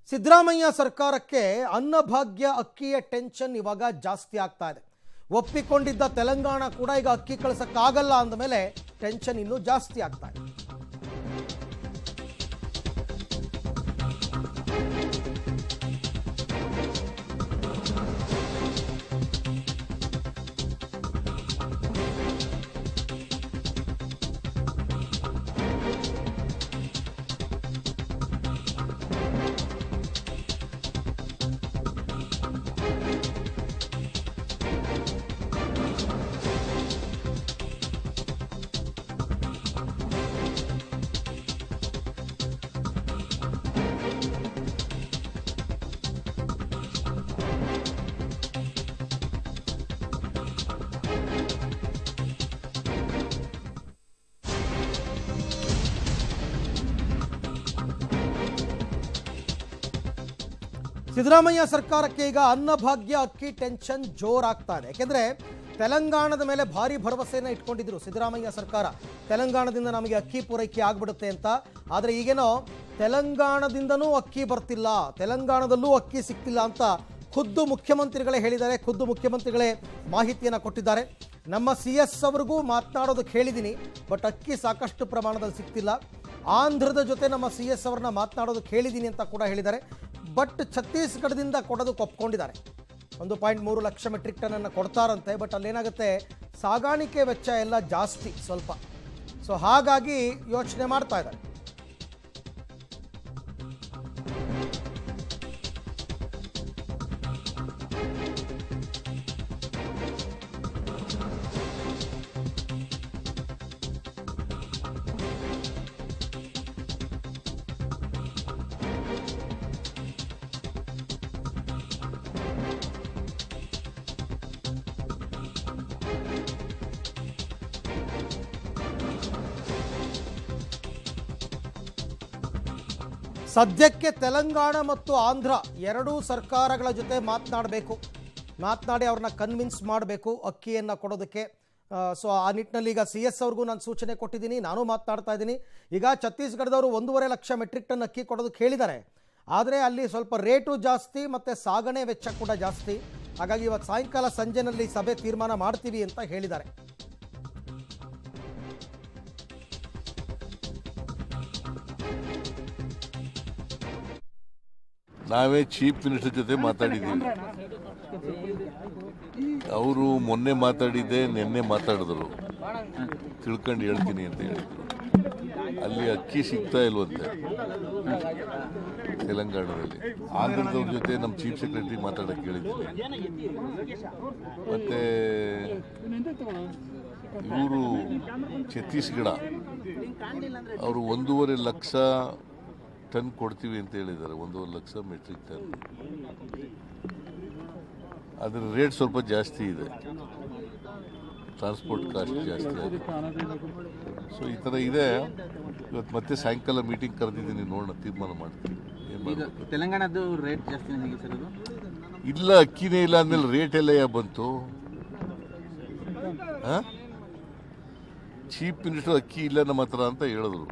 ಸಿದ್ದರಾಮಯ್ಯ ಸರ್ಕಾರಕ್ಕೆ ಅನ್ನಭಾಗ್ಯ ಅಕ್ಕಿಯ ಟೆನ್ಷನ್ ಇವಾಗ ಜಾಸ್ತಿ ಆಗ್ತಾ ಇದೆ ಒಪ್ಪಿಕೊಂಡಿದ್ದ ತೆಲಂಗಾಣ ಕೂಡ ಈಗ ಅಕ್ಕಿ ಕಳಿಸಕ್ಕಾಗಲ್ಲ ಅಂದಮೇಲೆ ಟೆನ್ಷನ್ ಇನ್ನೂ ಜಾಸ್ತಿ ಆಗ್ತಾ ಇದೆ ಸಿದ್ದರಾಮಯ್ಯ ಸರ್ಕಾರಕ್ಕೆ ಈಗ ಅನ್ನಭಾಗ್ಯ ಅಕ್ಕಿ ಟೆನ್ಷನ್ ಜೋರಾಗ್ತಾ ಇದೆ ಯಾಕೆಂದ್ರೆ ತೆಲಂಗಾಣದ ಮೇಲೆ ಭಾರಿ ಭರವಸೆಯನ್ನು ಇಟ್ಕೊಂಡಿದ್ರು ಸಿದ್ದರಾಮಯ್ಯ ಸರ್ಕಾರ ತೆಲಂಗಾಣದಿಂದ ನಮಗೆ ಅಕ್ಕಿ ಪೂರೈಕೆ ಆಗ್ಬಿಡುತ್ತೆ ಅಂತ ಆದರೆ ಈಗೇನೋ ತೆಲಂಗಾಣದಿಂದನೂ ಅಕ್ಕಿ ಬರ್ತಿಲ್ಲ ತೆಲಂಗಾಣದಲ್ಲೂ ಅಕ್ಕಿ ಸಿಗ್ತಿಲ್ಲ ಅಂತ ಖುದ್ದು ಮುಖ್ಯಮಂತ್ರಿಗಳೇ ಹೇಳಿದ್ದಾರೆ ಖುದ್ದು ಮುಖ್ಯಮಂತ್ರಿಗಳೇ ಮಾಹಿತಿಯನ್ನು ಕೊಟ್ಟಿದ್ದಾರೆ ನಮ್ಮ ಸಿ ಎಸ್ ಅವ್ರಿಗೂ ಮಾತನಾಡೋದಕ್ಕೆ ಹೇಳಿದ್ದೀನಿ ಬಟ್ ಅಕ್ಕಿ ಸಾಕಷ್ಟು ಪ್ರಮಾಣದಲ್ಲಿ ಸಿಗ್ತಿಲ್ಲ ಆಂಧ್ರದ ಜೊತೆ ನಮ್ಮ ಸಿ ಎಸ್ ಅವ್ರನ್ನ ಮಾತನಾಡೋದಕ್ಕೆ ಹೇಳಿದ್ದೀನಿ ಅಂತ ಕೂಡ ಹೇಳಿದ್ದಾರೆ ಬಟ್ ಛತ್ತೀಸ್ಗಢದಿಂದ ಕೊಡೋದಕ್ಕೆ ಒಪ್ಕೊಂಡಿದ್ದಾರೆ ಒಂದು ಪಾಯಿಂಟ್ ಮೂರು ಲಕ್ಷ ಮೆಟ್ರಿಕ್ ಟನ್ನನ್ನು ಕೊಡ್ತಾರಂತೆ ಬಟ್ ಅಲ್ಲೇನಾಗುತ್ತೆ ಸಾಗಾಣಿಕೆ ವೆಚ್ಚ ಎಲ್ಲ ಜಾಸ್ತಿ ಸ್ವಲ್ಪ ಸೊ ಹಾಗಾಗಿ ಯೋಚನೆ ಮಾಡ್ತಾ ಇದ್ದಾರೆ ಸದ್ಯಕ್ಕೆ ತೆಲಂಗಾಣ ಮತ್ತು ಆಂಧ್ರ ಎರಡೂ ಸರ್ಕಾರಗಳ ಜೊತೆ ಮಾತನಾಡಬೇಕು ಮಾತನಾಡಿ ಅವ್ರನ್ನ ಕನ್ವಿನ್ಸ್ ಮಾಡಬೇಕು ಅಕ್ಕಿಯನ್ನು ಕೊಡೋದಕ್ಕೆ ಸೊ ಆ ನಿಟ್ಟಿನಲ್ಲಿ ಈಗ ಸಿ ಎಸ್ ಅವ್ರಿಗೂ ನಾನು ಸೂಚನೆ ಕೊಟ್ಟಿದ್ದೀನಿ ನಾನು ಮಾತನಾಡ್ತಾ ಇದ್ದೀನಿ ಈಗ ಛತ್ತೀಸ್ಗಢದವರು ಒಂದೂವರೆ ಲಕ್ಷ ಮೆಟ್ರಿಕ್ ಟನ್ ಅಕ್ಕಿ ಕೊಡೋದಕ್ಕೆ ಹೇಳಿದ್ದಾರೆ ಆದರೆ ಅಲ್ಲಿ ಸ್ವಲ್ಪ ರೇಟು ಜಾಸ್ತಿ ಮತ್ತು ಸಾಗಣೆ ವೆಚ್ಚ ಕೂಡ ಜಾಸ್ತಿ ಹಾಗಾಗಿ ಇವತ್ತು ಸಾಯಂಕಾಲ ಸಂಜೆನಲ್ಲಿ ಸಭೆ ತೀರ್ಮಾನ ಮಾಡ್ತೀವಿ ಅಂತ ಹೇಳಿದ್ದಾರೆ ನಾವೇ ಚೀಫ್ ಮಿನಿಸ್ಟರ್ ಜೊತೆ ಮಾತಾಡಿದ್ದೀವಿ ಅವರು ಮೊನ್ನೆ ಮಾತಾಡಿದ್ದೆ ನಿನ್ನೆ ಮಾತಾಡಿದ್ರು ತಿಳ್ಕೊಂಡು ಹೇಳ್ತೀನಿ ಅಂತ ಹೇಳಿದ್ರು ಅಲ್ಲಿ ಅಕ್ಕಿ ಸಿಗ್ತಾ ಇಲ್ವಂತೆ ತೆಲಂಗಾಣದಲ್ಲಿ ಆಂಧ್ರದವ್ರ ಜೊತೆ ನಮ್ಮ ಚೀಫ್ ಸೆಕ್ರೆಟರಿ ಮಾತಾಡಕ್ಕೆ ಹೇಳಿದ್ದೀನಿ ಮತ್ತೆ ಇವರು ಛತ್ತೀಸ್ಗಢ ಅವರು ಒಂದೂವರೆ ಲಕ್ಷ ಟನ್ ಕೊಡ್ತೀವಿ ಅಂತ ಹೇಳಿದ್ದಾರೆ ಒಂದೂವರೆ ಲಕ್ಷ ಮೆಟ್ರಿಕ್ ಟನ್ ಅದರ ರೇಟ್ ಸ್ವಲ್ಪ ಜಾಸ್ತಿ ಇದೆ ಟ್ರಾನ್ಸ್ಪೋರ್ಟ್ ಕಾಸ್ಟ್ ಜಾಸ್ತಿ ಆಗಿದೆ ಸೊ ಈ ಥರ ಇದೆ ಇವತ್ತು ಮತ್ತೆ ಸಾಯಂಕಾಲ ಮೀಟಿಂಗ್ ಕರೆದಿದ್ದೀನಿ ನೋಡೋಣ ತೀರ್ಮಾನ ಮಾಡ್ತೀನಿ ಏನು ಈಗ ಮಾಡಬೇಕು ತೆಲಂಗಾಣದ್ದು ರೇಟ್ ಜಾಸ್ತಿ ಹೇಗೆ ಸರ್ ಅದು ಇಲ್ಲ ಅಕ್ಕಿನೇ ಇಲ್ಲ ಅಂದಮೇಲೆ ರೇಟ್ ಎಲ್ಲ ಯಾ ಬಂತು ಚೀಫ್ ಮಿನಿಸ್ಟರ್ ಅಕ್ಕಿ ಇಲ್ಲ ನಮ್ಮ ಹತ್ರ ಅಂತ ಹೇಳಿದ್ರು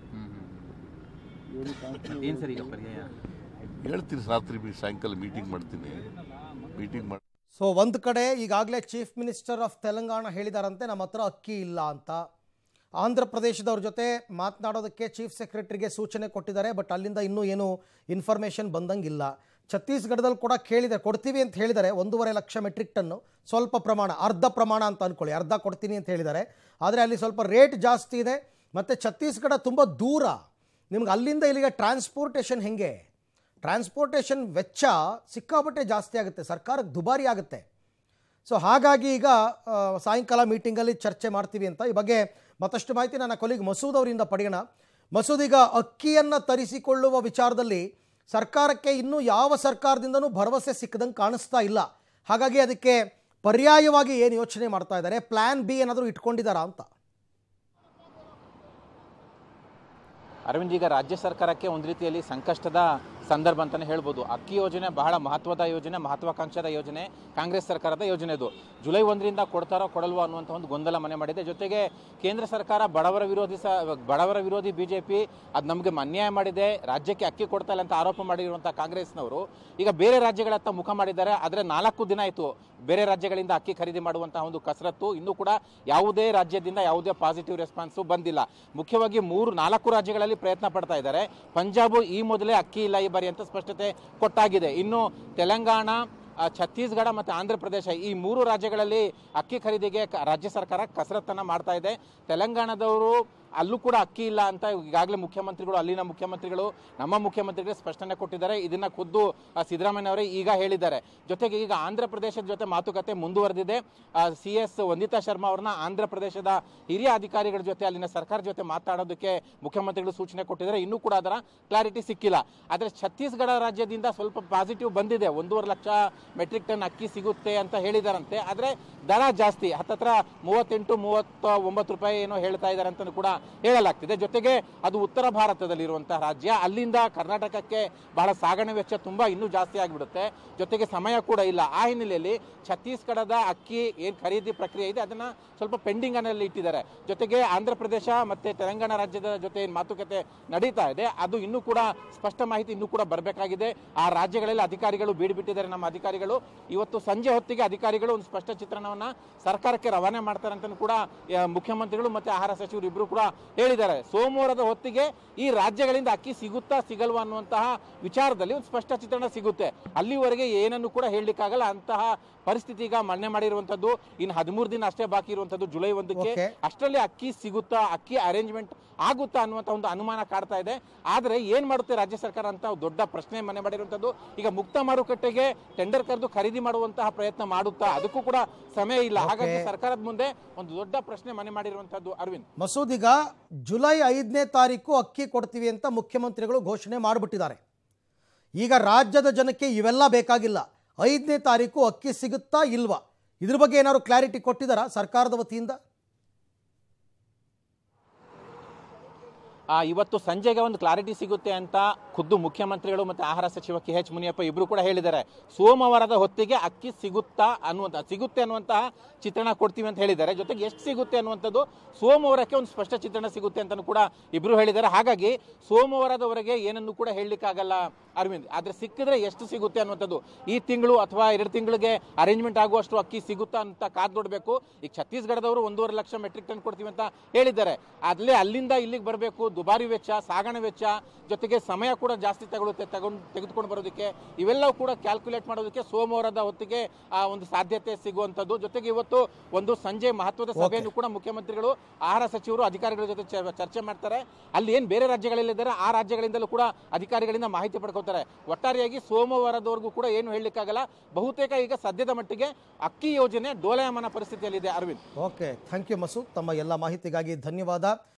ಏನು ಸರ್ ಈಗ ಪರ್ಯಾಯ ಹೇಳ್ತೀನಿ ರಾತ್ರಿ ಮೀ- ಸಾಯಂಕಾಲ ಮೀಟಿಂಗ್ ಮಾಡ್ತೀನಿ ಮೀಟಿಂಗ್ ಮಾಡಿ ಸೊ ಒಂದು ಕಡೆ ಈಗಾಗಲೇ ಚೀಫ್ ಮಿನಿಸ್ಟರ್ ಆಫ್ ತೆಲಂಗಾಣ ಹೇಳಿದಾರಂತೆ ನಮ್ಮ ಹತ್ರ ಅಕ್ಕಿ ಇಲ್ಲ ಅಂತ ಆಂಧ್ರ ಪ್ರದೇಶದವ್ರ ಜೊತೆ ಮಾತನಾಡೋದಕ್ಕೆ ಚೀಫ್ ಸೆಕ್ರೆಟರಿಗೆ ಸೂಚನೆ ಕೊಟ್ಟಿದ್ದಾರೆ ಬಟ್ ಅಲ್ಲಿಂದ ಇನ್ನೂ ಏನು ಇನ್ಫಾರ್ಮೇಷನ್ ಬಂದಂಗಿಲ್ಲ ಛತ್ತೀಸ್ಗಢದಲ್ಲಿ ಕೂಡ ಕೇಳಿದೆ ಕೊಡ್ತೀವಿ ಅಂತ ಹೇಳಿದ್ದಾರೆ ಒಂದೂವರೆ ಲಕ್ಷ ಮೆಟ್ರಿಕ್ ಟನ್ನು ಸ್ವಲ್ಪ ಪ್ರಮಾಣ ಅರ್ಧ ಪ್ರಮಾಣ ಅಂತ ಅಂದ್ಕೊಳ್ಳಿ ಅರ್ಧ ಕೊಡ್ತೀನಿ ಅಂತ ಹೇಳಿದ್ದಾರೆ ಆದರೆ ಅಲ್ಲಿ ಸ್ವಲ್ಪ ರೇಟ್ ಜಾಸ್ತಿ ಇದೆ ಮತ್ತು ಛತ್ತೀಸ್ಗಢ ತುಂಬ ದೂರ ನಿಮ್ಗೆ ಅಲ್ಲಿಂದ ಇಲ್ಲಿಗೆ ಟ್ರಾನ್ಸ್ಪೋರ್ಟೇಷನ್ ಹೆಂಗೆ ಟ್ರಾನ್ಸ್ಪೋರ್ಟೇಷನ್ ವೆಚ್ಚ ಸಿಕ್ಕಾಪಟ್ಟೆ ಜಾಸ್ತಿ ಆಗುತ್ತೆ ಸರ್ಕಾರಕ್ಕೆ ದುಬಾರಿ ಆಗುತ್ತೆ ಸೊ ಹಾಗಾಗಿ ಈಗ ಆ, ಸಾಯಂಕಾಲ ಮೀಟಿಂಗಲ್ಲಿ ಚರ್ಚೆ ಮಾಡ್ತೀವಿ ಅಂತ ಈ ಬಗ್ಗೆ ಮತ್ತಷ್ಟು ಮಾಹಿತಿ ನನ್ನ ಕೊಲಿಗ್ ಮಸೂದ್ ಅವರಿಂದ ಪಡೆಯೋಣ ಮಸೂದ್ ಈಗ ಅಕ್ಕಿಯನ್ನು ತರಿಸಿಕೊಳ್ಳುವ ವಿಚಾರದಲ್ಲಿ ಸರ್ಕಾರಕ್ಕೆ ಇನ್ನೂ ಯಾವ ಸರ್ಕಾರದಿಂದನೂ ಭರವಸೆ ಸಿಕ್ಕದಂಗೆ ಕಾಣಿಸ್ತಾ ಇಲ್ಲ ಹಾಗಾಗಿ ಅದಕ್ಕೆ ಪರ್ಯಾಯವಾಗಿ ಏನು ಯೋಚನೆ ಮಾಡ್ತಾ ಇದ್ದಾರೆ ಪ್ಲ್ಯಾನ್ ಬಿ ಏನಾದರೂ ಇಟ್ಕೊಂಡಿದ್ದಾರಾ ಅಂತ ಅರವಿಂದ್ ಈಗ ರಾಜ್ಯ ಸರ್ಕಾರಕ್ಕೆ ಒಂದು ರೀತಿಯಲ್ಲಿ ಸಂಕಷ್ಟದ ಸಂದರ್ಭ ಅಂತಲೇ ಹೇಳ್ಬೋದು ಅಕ್ಕಿ ಯೋಜನೆ ಬಹಳ ಮಹತ್ವದ ಯೋಜನೆ ಮಹತ್ವಾಕಾಂಕ್ಷದ ಯೋಜನೆ ಕಾಂಗ್ರೆಸ್ ಸರ್ಕಾರದ ಯೋಜನೆ ಇದು ಜುಲೈ ಒಂದರಿಂದ ಕೊಡ್ತಾರೋ ಕೊಡಲ್ವೋ ಅನ್ನುವಂಥ ಒಂದು ಗೊಂದಲ ಮನೆ ಮಾಡಿದೆ ಜೊತೆಗೆ ಕೇಂದ್ರ ಸರ್ಕಾರ ಬಡವರ ವಿರೋಧಿ ಸ ಬಡವರ ವಿರೋಧಿ ಬಿಜೆಪಿ ಅದು ನಮಗೆ ಅನ್ಯಾಯ ಮಾಡಿದೆ ರಾಜ್ಯಕ್ಕೆ ಅಕ್ಕಿ ಕೊಡ್ತಾ ಇಲ್ಲ ಅಂತ ಆರೋಪ ಮಾಡಿರುವಂಥ ಕಾಂಗ್ರೆಸ್ನವರು ಈಗ ಬೇರೆ ರಾಜ್ಯಗಳತ್ತ ಮುಖ ಮಾಡಿದ್ದಾರೆ ಆದರೆ ನಾಲ್ಕು ದಿನ ಆಯಿತು ಬೇರೆ ರಾಜ್ಯಗಳಿಂದ ಅಕ್ಕಿ ಖರೀದಿ ಮಾಡುವಂತಹ ಒಂದು ಕಸರತ್ತು ಇನ್ನೂ ಕೂಡ ಯಾವುದೇ ರಾಜ್ಯದಿಂದ ಯಾವುದೇ ಪಾಸಿಟಿವ್ ರೆಸ್ಪಾನ್ಸು ಬಂದಿಲ್ಲ ಮುಖ್ಯವಾಗಿ ಮೂರು ನಾಲ್ಕು ರಾಜ್ಯಗಳಲ್ಲಿ ಪ್ರಯತ್ನ ಪಡ್ತಾ ಇದ್ದಾರೆ ಪಂಜಾಬ್ ಈ ಮೊದಲೇ ಅಕ್ಕಿ ಇಲ್ಲ ಈ ಬಾರಿ ಅಂತ ಸ್ಪಷ್ಟತೆ ಕೊಟ್ಟಾಗಿದೆ ಇನ್ನು ತೆಲಂಗಾಣ ಆ, ಛತ್ತೀಸ್ಗಢ ಮತ್ತು ಆಂಧ್ರ ಪ್ರದೇಶ ಈ ಮೂರು ರಾಜ್ಯಗಳಲ್ಲಿ ಅಕ್ಕಿ ಖರೀದಿಗೆ ಕ- ರಾಜ್ಯ ಸರ್ಕಾರ ಕಸರತ್ತನ್ನು ಮಾಡ್ತಾ ಇದೆ ತೆಲಂಗಾಣದವರು ಅಲ್ಲೂ ಕೂಡ ಅಕ್ಕಿ ಇಲ್ಲ ಅಂತ ಈಗಾಗಲೇ ಮುಖ್ಯಮಂತ್ರಿಗಳು ಅಲ್ಲಿನ ಮುಖ್ಯಮಂತ್ರಿಗಳು ನಮ್ಮ ಮುಖ್ಯಮಂತ್ರಿಗಳು ಸ್ಪಷ್ಟನೆ ಕೊಟ್ಟಿದ್ದಾರೆ ಇದನ್ನ ಖುದ್ದು ಆ, ಸಿದ್ದರಾಮಯ್ಯ ಅವರೇ ಈಗ ಹೇಳಿದ್ದಾರೆ ಜೊತೆಗೆ ಈಗ ಆಂಧ್ರ ಪ್ರದೇಶದ ಜೊತೆ ಮಾತುಕತೆ ಮುಂದುವರೆದಿದೆ ಸಿ ಎಸ್ ವಂದಿತಾ ಶರ್ಮಾ ಅವ್ರನ್ನ ಆಂಧ್ರ ಪ್ರದೇಶದ ಹಿರಿಯ ಅಧಿಕಾರಿಗಳ ಜೊತೆ ಅಲ್ಲಿನ ಸರ್ಕಾರ ಜೊತೆ ಮಾತಾಡೋದಕ್ಕೆ ಮುಖ್ಯಮಂತ್ರಿಗಳು ಸೂಚನೆ ಕೊಟ್ಟಿದ್ದಾರೆ ಇನ್ನೂ ಕೂಡ ಅದರ ಕ್ಲಾರಿಟಿ ಸಿಕ್ಕಿಲ್ಲ ಆದರೆ ಛತ್ತೀಸ್ಗಢ ರಾಜ್ಯದಿಂದ ಸ್ವಲ್ಪ ಪಾಸಿಟಿವ್ ಬಂದಿದೆ ಒಂದೂವರೆ ಲಕ್ಷ ಮೆಟ್ರಿಕ್ ಟನ್ ಅಕ್ಕಿ ಸಿಗುತ್ತೆ ಅಂತ ಹೇಳಿದಾರಂತೆ ಆದರೆ ದರ ಜಾಸ್ತಿ ಹತ್ತತ್ರ ಮೂವತ್ತೆಂಟು ಮೂವತ್ತ ಒಂಬತ್ತು ರೂಪಾಯಿ ಏನೋ ಹೇಳ್ತಾ ಇದ್ದಾರೆ ಅಂತ ಕೂಡ ಹೇಳಲಾಗ್ತಿದೆ ಜೊತೆಗೆ ಅದು ಉತ್ತರ ಭಾರತದಲ್ಲಿರುವಂತಹ ರಾಜ್ಯ ಅಲ್ಲಿಂದ ಕರ್ನಾಟಕಕ್ಕೆ ಬಹಳ ಸಾಗಣೆ ವೆಚ್ಚ ತುಂಬಾ ಇನ್ನೂ ಜಾಸ್ತಿ ಆಗಿಬಿಡುತ್ತೆ ಜೊತೆಗೆ ಸಮಯ ಕೂಡ ಇಲ್ಲ ಆ ಹಿನ್ನೆಲೆಯಲ್ಲಿ ಛತ್ತೀಸ್ಗಢದ ಅಕ್ಕಿ ಏನು ಖರೀದಿ ಪ್ರಕ್ರಿಯೆ ಇದೆ ಅದನ್ನ ಸ್ವಲ್ಪ ಪೆಂಡಿಂಗ್ ಅನ್ನಲ್ಲಿ ಇಟ್ಟಿದ್ದಾರೆ ಜೊತೆಗೆ ಆಂಧ್ರ ಪ್ರದೇಶ ಮತ್ತೆ ತೆಲಂಗಾಣ ರಾಜ್ಯದ ಜೊತೆ ಏನು ಮಾತುಕತೆ ನಡೀತಾ ಇದೆ ಅದು ಇನ್ನೂ ಕೂಡ ಸ್ಪಷ್ಟ ಮಾಹಿತಿ ಇನ್ನೂ ಕೂಡ ಬರಬೇಕಾಗಿದೆ ಆ ರಾಜ್ಯಗಳಲ್ಲಿ ಅಧಿಕಾರಿಗಳು ಬೀಡುಬಿಟ್ಟಿದ್ದಾರೆ ನಮ್ಮ ಅಧಿಕಾರಿಗಳು ಇವತ್ತು ಸಂಜೆ ಹೊತ್ತಿಗೆ ಅಧಿಕಾರಿಗಳು ಒಂದು ಸ್ಪಷ್ಟ ಚಿತ್ರಣವನ್ನ ಸರ್ಕಾರಕ್ಕೆ ರವಾನೆ ಮಾಡ್ತಾರೆ ಅಂತ ಕೂಡ ಆ, ಮುಖ್ಯಮಂತ್ರಿಗಳು ಮತ್ತೆ ಆಹಾರ ಸಚಿವರು ಇಬ್ಬರು ಕೂಡ ಹೇಳಿದ್ದಾರೆ ಸೋಮವಾರದ ಹೊತ್ತಿಗೆ ಈ ರಾಜ್ಯಗಳಿಂದ ಅಕ್ಕಿ ಸಿಗುತ್ತಾ ಸಿಗಲ್ವಾ ಅನ್ನುವಂತಹ ವಿಚಾರದಲ್ಲಿ ಒಂದು ಸ್ಪಷ್ಟ ಚಿತ್ರಣ ಸಿಗುತ್ತೆ ಅಲ್ಲಿವರೆಗೆ ಏನನ್ನು ಕೂಡ ಹೇಳಲಿಕ್ಕಾಗಲ್ಲ ಅಂತಹ ಪರಿಸ್ಥಿತಿ ಈಗ ಮನ್ನೆ ಮಾಡಿರುವಂತದ್ದು ಇನ್ನು ಹದಿಮೂರು ದಿನ ಅಷ್ಟೇ ಬಾಕಿ ಇರುವಂತದ್ದು ಜುಲೈ ಒಂದಕ್ಕೆ Okay. ಅಷ್ಟರಲ್ಲಿ ಅಕ್ಕಿ ಸಿಗುತ್ತಾ ಅಕ್ಕಿ ಅರೇಂಜ್ಮೆಂಟ್ ಆಗುತ್ತಾ ಅನ್ನುವಂಥ ಒಂದು ಅನುಮಾನ ಕಾಡ್ತಾ ಇದೆ ಆದರೆ ಏನ್ ಮಾಡುತ್ತೆ ರಾಜ್ಯ ಸರ್ಕಾರ ಅಂತ ಒಂದು ದೊಡ್ಡ ಪ್ರಶ್ನೆ ಮನೆ ಮಾಡಿರುವಂತದ್ದು ಈಗ ಮುಕ್ತ ಮಾರುಕಟ್ಟೆಗೆ ಟೆಂಡರ್ ಕರೆದು ಖರೀದಿ ಮಾಡುವಂತಹ ಪ್ರಯತ್ನ ಮಾಡುತ್ತಾ ಅದಕ್ಕೂ ಕೂಡ ಸಮಯ ಇಲ್ಲ ಹಾಗಾಗಿ Okay. ಸರ್ಕಾರದ ಮುಂದೆ ಒಂದು ದೊಡ್ಡ ಪ್ರಶ್ನೆ ಮನೆ ಮಾಡಿರುವಂತದ್ದು ಅರವಿಂದ್ ಮಸೂದ್ ಈಗ ಜುಲೈ ಐದನೇ ತಾರೀಕು ಅಕ್ಕಿ ಕೊಡ್ತೀವಿ ಅಂತ ಮುಖ್ಯಮಂತ್ರಿಗಳು ಘೋಷಣೆ ಮಾಡಿಬಿಟ್ಟಿದ್ದಾರೆ ಈಗ ರಾಜ್ಯದ ಜನಕ್ಕೆ ಇವೆಲ್ಲ ಬೇಕಾಗಿಲ್ಲ ಐದನೇ ತಾರೀಕು ಅಕ್ಕಿ ಸಿಗುತ್ತಾ ಇಲ್ವಾ ಇದ್ರ ಬಗ್ಗೆ ಏನಾದ್ರು ಕ್ಲಾರಿಟಿ ಕೊಟ್ಟಿದ್ದಾರಾ ಸರ್ಕಾರದ ವತಿಯಿಂದ ಆ, ಇವತ್ತು ಸಂಜೆಗೆ ಒಂದು ಕ್ಲಾರಿಟಿ ಸಿಗುತ್ತೆ ಅಂತ ಖುದ್ದು ಮುಖ್ಯಮಂತ್ರಿಗಳು ಮತ್ತು ಆಹಾರ ಸಚಿವ ಕೆ ಎಚ್ ಮುನಿಯಪ್ಪ ಇಬ್ರು ಕೂಡ ಹೇಳಿದ್ದಾರೆ ಸೋಮವಾರದ ಹೊತ್ತಿಗೆ ಅಕ್ಕಿ ಸಿಗುತ್ತಾ ಅನ್ನುವಂಥ ಸಿಗುತ್ತೆ ಅನ್ನುವಂತಹ ಚಿತ್ರಣ ಕೊಡ್ತೀವಿ ಅಂತ ಹೇಳಿದ್ದಾರೆ ಜೊತೆಗೆ ಎಷ್ಟು ಸಿಗುತ್ತೆ ಅನ್ನುವಂಥದ್ದು ಸೋಮವಾರಕ್ಕೆ ಒಂದು ಸ್ಪಷ್ಟ ಚಿತ್ರಣ ಸಿಗುತ್ತೆ ಅಂತಲೂ ಕೂಡ ಇಬ್ರು ಹೇಳಿದ್ದಾರೆ ಹಾಗಾಗಿ ಸೋಮವಾರದವರೆಗೆ ಏನನ್ನು ಕೂಡ ಹೇಳಲಿಕ್ಕಾಗಲ್ಲ ಅರವಿಂದ್ ಆದ್ರೆ ಸಿಕ್ಕಿದ್ರೆ ಎಷ್ಟು ಸಿಗುತ್ತೆ ಅನ್ನುವಂಥದ್ದು ಈ ತಿಂಗಳು ಅಥವಾ ಎರಡು ತಿಂಗಳಿಗೆ ಅರೇಂಜ್ಮೆಂಟ್ ಆಗುವಷ್ಟು ಅಕ್ಕಿ ಸಿಗುತ್ತಾ ಅಂತ ಕಾದ್ ನೋಡಬೇಕು ಈಗ ಛತ್ತೀಸ್ಗಢದವರು ಒಂದೂವರೆ ಲಕ್ಷ ಮೆಟ್ರಿಕ್ ಟನ್ ಕೊಡ್ತೀವಿ ಅಂತ ಹೇಳಿದ್ದಾರೆ ಅಲ್ಲೇ ಅಲ್ಲಿಂದ ಇಲ್ಲಿಗೆ ಬರಬೇಕು ದುಬಾರಿ ವೆಚ್ಚ ಸಾಗಣೆ ವೆಚ್ಚ ಜೊತೆಗೆ ಸಮಯ ಕೂಡ ಜಾಸ್ತಿ ತಗೊಳುತ್ತೆ ತಗೊಂಡು ತೆಗೆದುಕೊಂಡು ಬರೋದಕ್ಕೆ ಇವೆಲ್ಲವೂ ಕೂಡ ಕ್ಯಾಲ್ಕುಲೇಟ್ ಮಾಡೋದಕ್ಕೆ ಸೋಮವಾರದ ಹೊತ್ತಿಗೆ ಆ ಒಂದು ಸಾಧ್ಯತೆ ಸಿಗುವಂಥದ್ದು ಜೊತೆಗೆ ಇವತ್ತು ಒಂದು ಸಂಜೆ ಮಹತ್ವದ ಸಭೆಯನ್ನು ಕೂಡ ಮುಖ್ಯಮಂತ್ರಿಗಳು ಆಹಾರ ಸಚಿವರು ಅಧಿಕಾರಿಗಳ ಜೊತೆ ಚ- ಚರ್ಚೆ ಮಾಡ್ತಾರೆ ಅಲ್ಲಿ ಏನು ಬೇರೆ ರಾಜ್ಯಗಳಲ್ಲಿದ್ದಾರೆ ಆ ರಾಜ್ಯಗಳಿಂದಲೂ ಕೂಡ ಅಧಿಕಾರಿಗಳಿಂದ ಮಾಹಿತಿ ಪಡ್ಕೋತಾರೆ ಒಟ್ಟಾರೆಯಾಗಿ ಸೋಮವಾರದವರೆಗೂ ಕೂಡ ಏನು ಹೇಳಲಿಕ್ಕಾಗಲ್ಲ ಬಹುತೇಕ ಈಗ ಸದ್ಯದ ಮಟ್ಟಿಗೆ ಅಕ್ಕಿ ಯೋಜನೆ ಡೋಲಾಯಮಾನ ಪರಿಸ್ಥಿತಿಯಲ್ಲಿದೆ Arvind okay thank you Masood ತಮ್ಮ ಎಲ್ಲ ಮಾಹಿತಿಗಾಗಿ ಧನ್ಯವಾದ